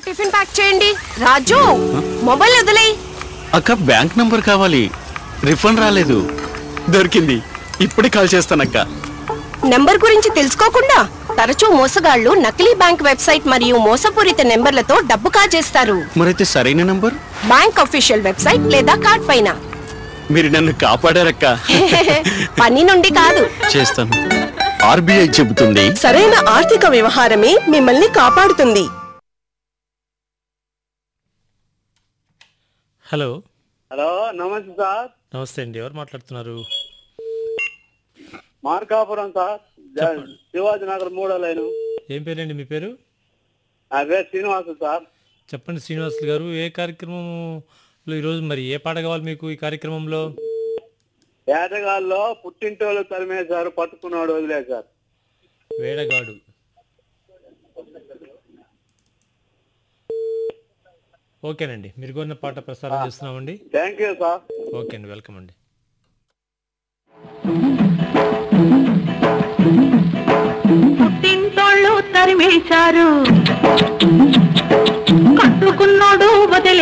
tiffin pack చేయండి రాజు mobile వదిలేయ్ అక్క బ్యాంక్ నంబర్ కావాలి రిఫండ్ రాలేదు దొరికింది ఇప్పుడే కాల్ చేస్తానక్క నెంబర్ గురించి తెలుసుకోకుండా తరచూ మోసగాళ్లు నకిలీ బ్యాంక్ వెబ్సైట్ మరియు మోసపూరిత నెంబర్లతో డబ్బు కాజేస్తారు మరైతే సరైన నంబర్ బ్యాంక్ అఫీషియల్ వెబ్సైట్ లేదా కార్డ్ పైన మీరు నన్ను కాపాడారక్క పని నుండి కాదు చేస్తాను ఆర్బీఐ చెబుతుంది సరైన ఆర్థిక వ్యవహారమే మిమ్మల్ని కాపాడుతుంది హలో హలో నమస్తే సార్ నమస్తే అండి ఎవరు మాట్లాడుతున్నారు మార్కాపురం సార్ జ- శివాజీ నగర్ మూడో లైను ఏం పేరండి మీ పేరు నా పేరు శ్రీనివాసు సార్ చెప్పండి శ్రీనివాసులు గారు ఏ కార్యక్రమంలో ఈరోజు మరి ఏ పాట కావాలి మీకు ఈ కార్యక్రమంలో ఏటగాల్లో పుట్టింటోళ్ళు తరిమేశారు పట్టుకున్నాడు వదిలేశారు వేడగాడు ఓకేనండి మీరు కొన్న పాట ప్రసారం చేస్తున్నామండి థ్యాంక్ యూ సార్ ఓకే అండి వెల్కమ్ అండి పుట్టింటోళ్ళు తరిమేశారు